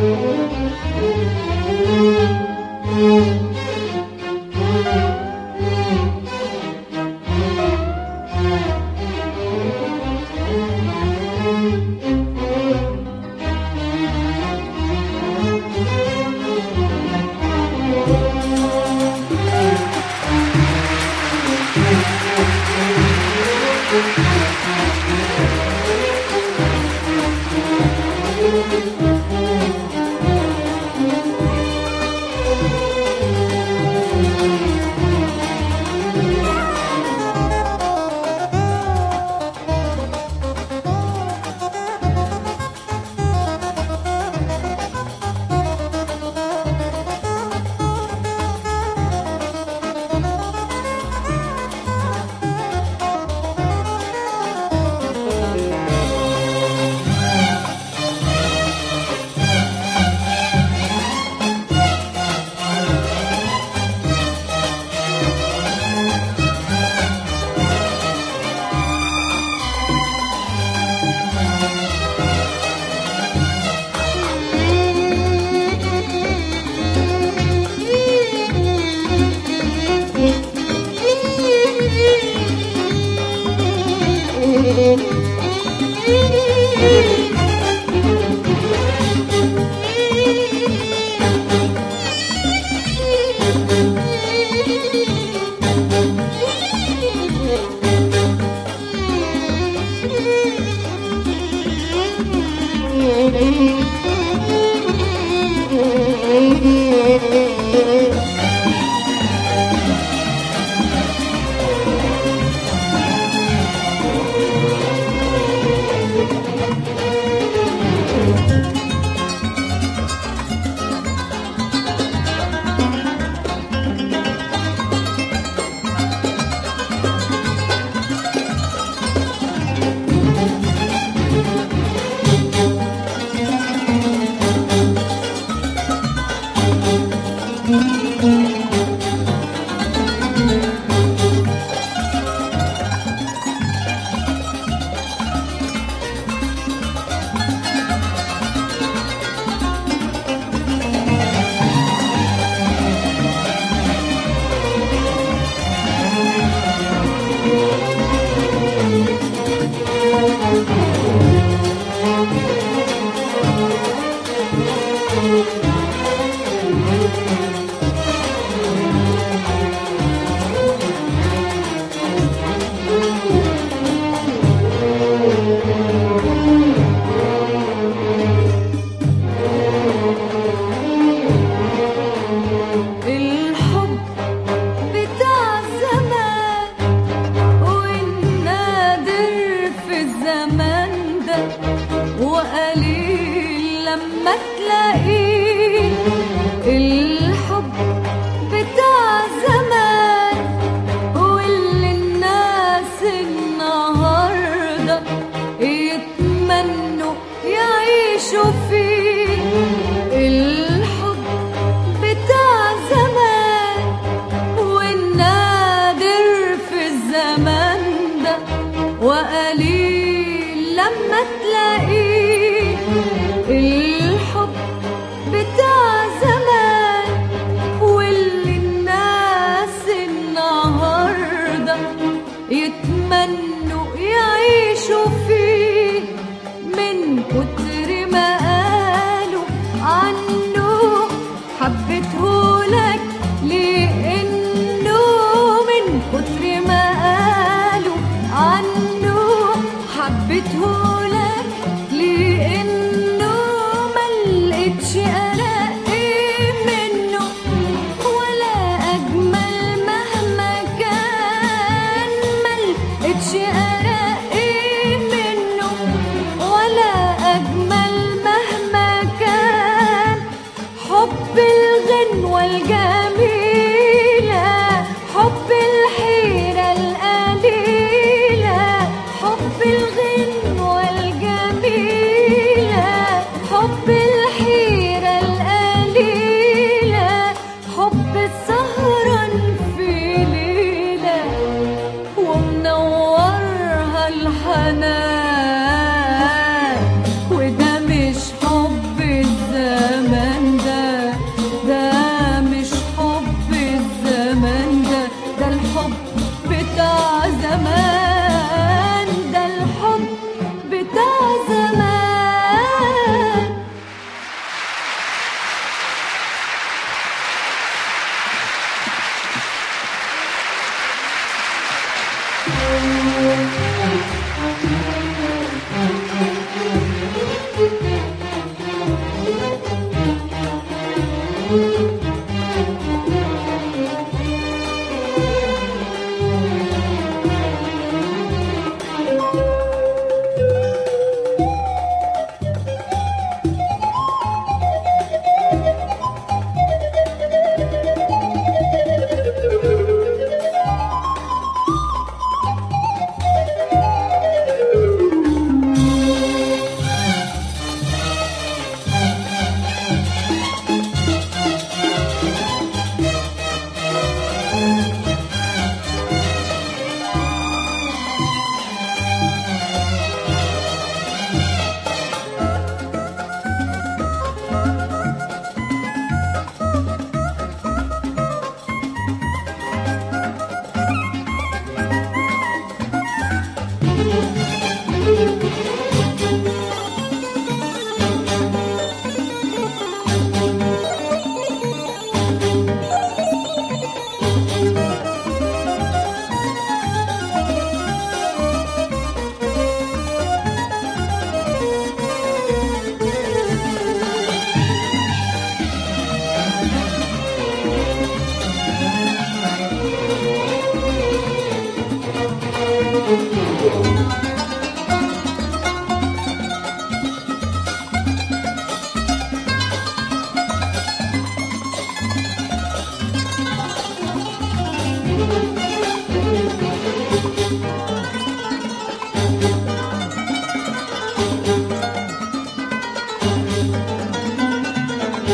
الحب بتاع زمان والنادر في الزمان ده وقليل لما تلاقيه الحب بتاع زمان واللي الناس النهارده يتمنوا يعيشوا فيه الحب بتاع زمان والنادر في الزمان ده وقليل لما تلاقيه الحب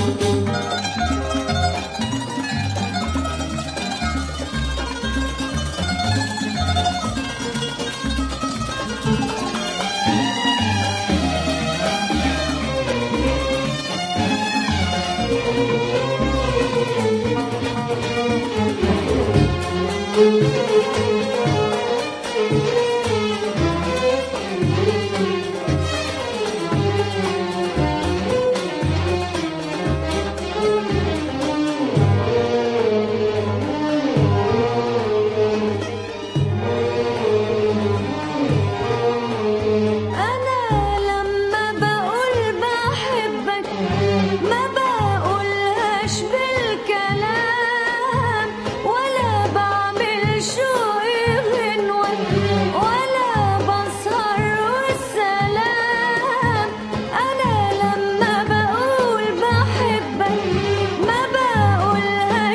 أنا لما بقول بحبك ما بقولهاش بالكلام ولا بعمل شوقي غنوة ولا بسهر والسلام أنا لما بقول بحبك ما بقولهاش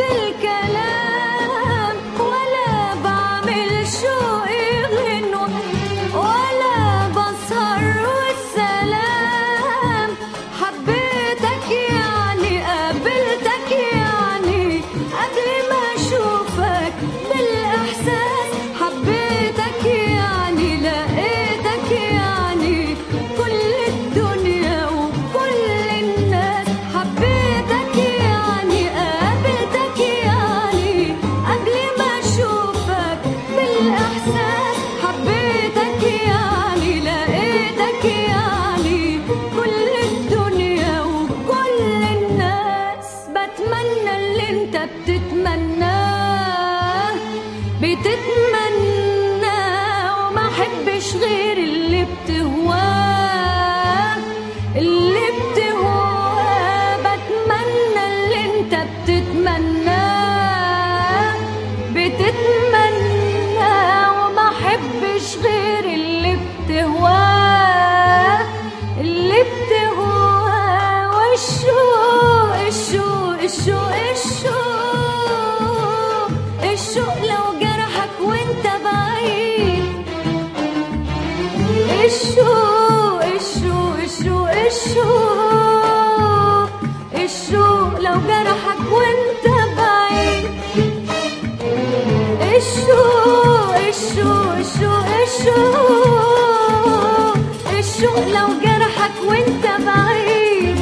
بالكلام ولا بعمل شوقي غنوة ولا بسهر والسلام حبيتك يعني قابلتك يعني قبل ما اشوفك بالاحساس حبيتك يعني لقيتك يعني كل الدنيا وكل الناس حبيتك يعني قابلتك يعني قبل ما اشوفك بالاحساس حبيتك يعني لقيتك يعني كل الدنيا وكل الناس بتمنى اللي انت بتتمناه بتتمناه وما احبش غير اللي بتهواه اللي بتهواه بتمنى اللي انت بتتمناه بتتمناه وما احبش غير اللي بتهواه اللي بتهواه والشوق الشوق الشوق الشوق الشوق لو جرحك وانت بعيد الشوق الشوق الشوق الشوق الشوق لو جرحك وانت بعيد الشوق الشوق الشوق الشوق الشوق لو جرحك وانت بعيد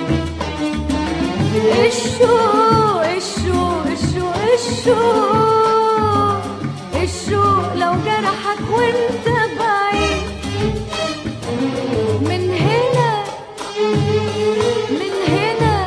الشوق الشوق الشوق الشوق الشوق لو جرحك وانت بعيد من هنا من هنا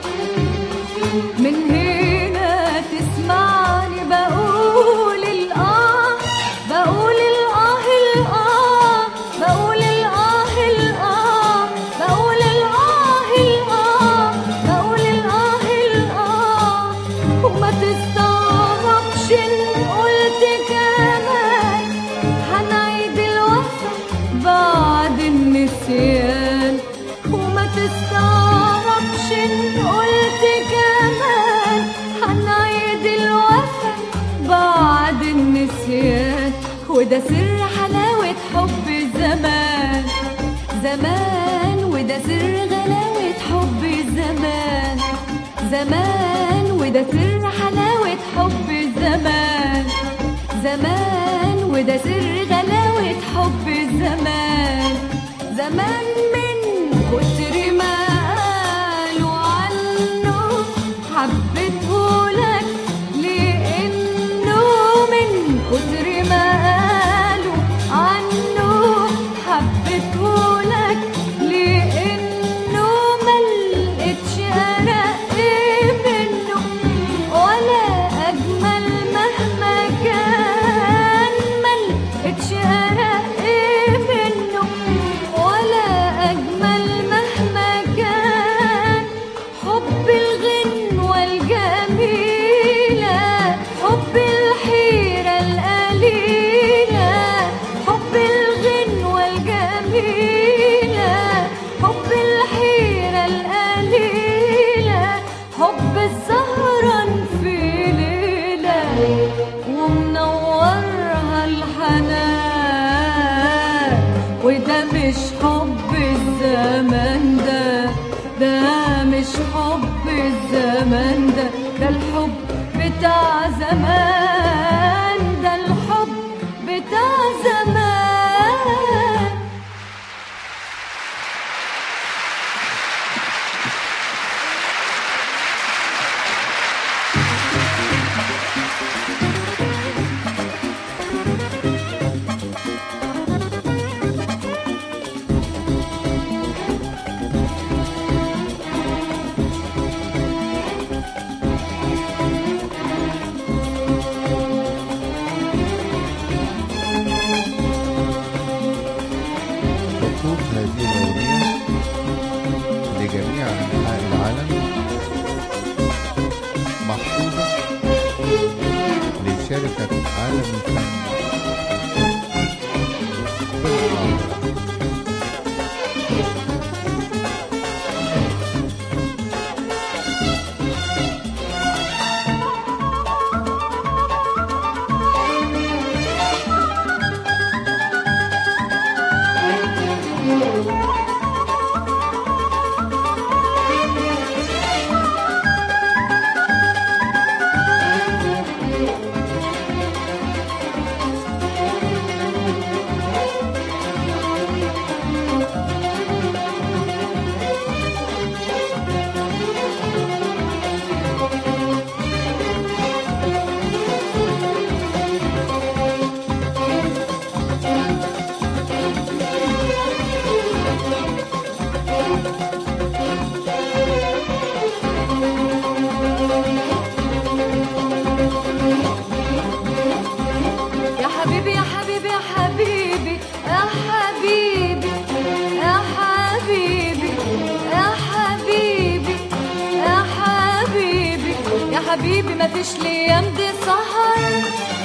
من هنا تسمعني بقول الآه بقول الآه الآه بقول الآه الآه بقول الآه الآه بقول الآه الآه وما تستغربش إن قلت كمان هنعيد الوفا بعد النسيان وما تستغربش إن قلت كمان هنعيد الوفا بعد النسيان وده سر حلاوة حب زمان زمان وده سر غلاوة حب زمان زمان وده سر حلاوة حب زمان زمان وده سر غلاوة حب زمان زمان من كتر ما قالوا عنه حبيته لك لأنه من كتر ما قالوا عنه حبيته لك لأنه ملقتش أرق منه ولا أجمل مهما كان ملقتش أرق منه ولا أجمل مهما كان حب الغنوة الجميلة حب الحيرة القليلة حب الغنوة الجميلة حب الحيرة القليلة حب السهران في ليلة ومنورها الحنان وده مش حب الزمان ده ده مش حب الزمان ده ده الحب بتاع زمان ده الحب بتاع زمان مكتوب هذه الأغنية لجميع أنحاء العالم محفوظة لشركة عالم الفن في القاهرة. يا حبيبي يا حبيبي يا حبيبي يا حبيبي يا حبيبي يا حبيبي يا حبيبي يا حبيبي ما فيش ليام دي سهر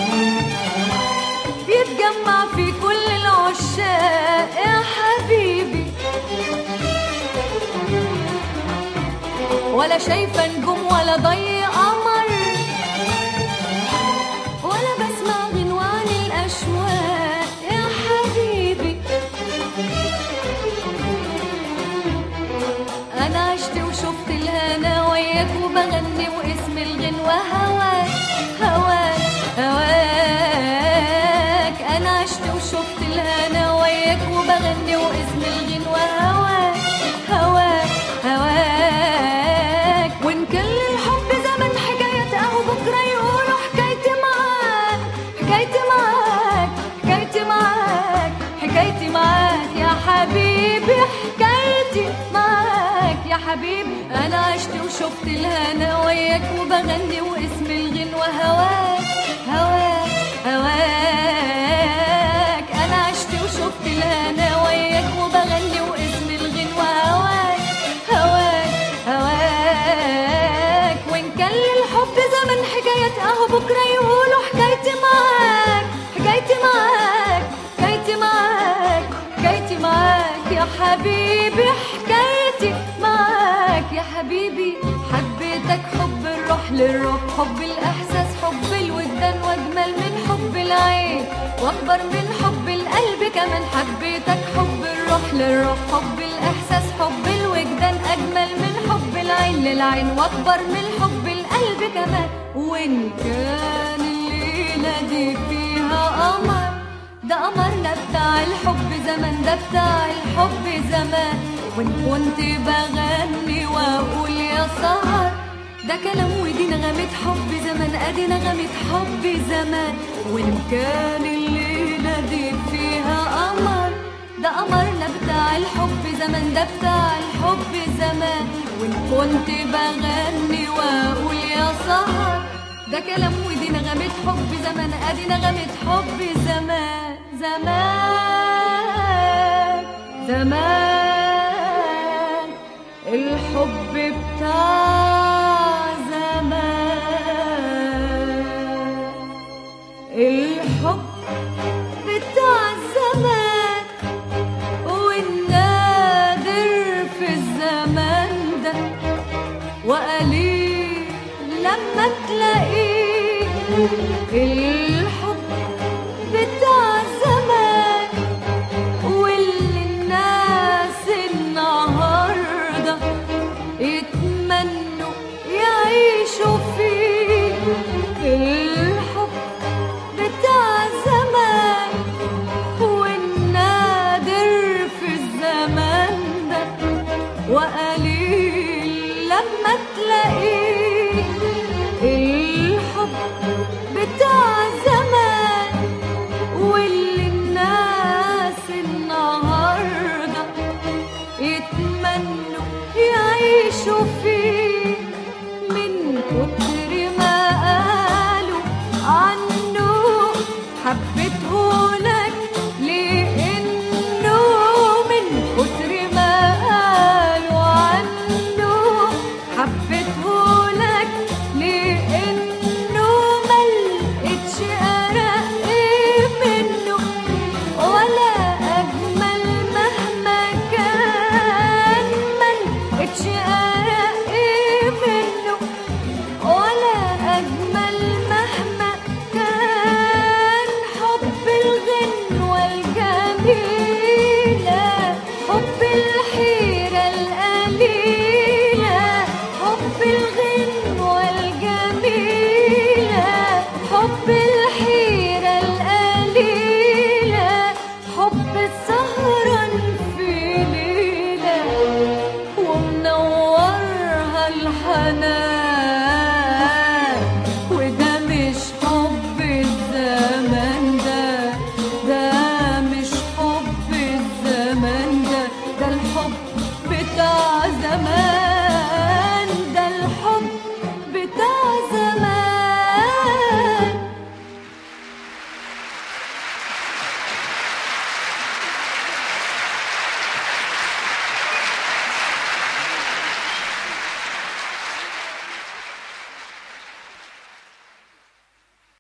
بيتجمع في كل العشاق يا حبيبي ولا شايفة نجوم ولا ضي قمر ولا بسمع غنوان الأشواق يا حبيبي أنا عشت وشفت الهنا وياك وبغني واسم الغنوة هواك هواك هواك أنا عشت وشفت الهنا وياك وبغني واسم الغنوة هواك هواك هواك وإن كان للحب زمن حكاية أهو بكرة يقولوا حكايتي معاك حكايتي معاك حكايتي معاك حكايتي معاك يا حبيبي حكايتي معاك يا حبيبي أنا عشت وشفت الهنا وياك وبغني واسم الغنوة هواك هواك هواك أنا عشت وشفت الهنا وياك وبغني واسم الغنوة هواك هواك هواك وإن كان للحب زمن حكاية أهو بكرة يقولوا حكايتي معاك حكايتي معاك حكايتي معاك حكايتي معاك يا حبيبي حكايتي معاك يا حبيبي حبيتك حب الروح للروح حب الإحساس حب الوجدان وأجمل من حب العين وأكبر من حب القلب كمان حبيتك حب الروح للروح حب الإحساس حب الوجدان أجمل من حب العين للعين وأكبر من حب القلب كمان وإن كان الليلة دي فيها قمر ده قمرنا بتاع الحب زمان ده بتاع الحب زمان وإن كنت بغني وأقول يا سهر ده كلام ودي نغمة حب زمان ادي نغمة حب زمان وان كان الليلة دي فيها قمر ده قمرنا بتاع الحب زمان ده بتاع الحب زمان وان كنت بغني واقول يا سهر ده كلام ودي نغمة حب زمان ادي نغمة حب زمان زمان زمان الحب بتاع زمان الحب بتاع زمان والنادر في الزمان ده وقليل لما تلاقيه الحب بتاع زمان واللي الناس النهارده يعيشوا فيه الحب بتاع زمان والنادر في الزمان ده وقليل لما تلاقيه الحب بتاع زمان واللي الناس النهارده يتمنوا يعيشوا فيه من كتر ما قالوا عنه حبيته لك لانه من كتر ما قالوا عنه حبيته لك لانه ملقتش ارق منه ولا اجمل مهما كان ملقتش ارق منه ولا أجمل مهما كان حب الغنوة الجميلة حب الحيرة القليلة حب الغنوة الجميلة حب الحيرة القليلة حب السهران في ليلة ومنورها الحنان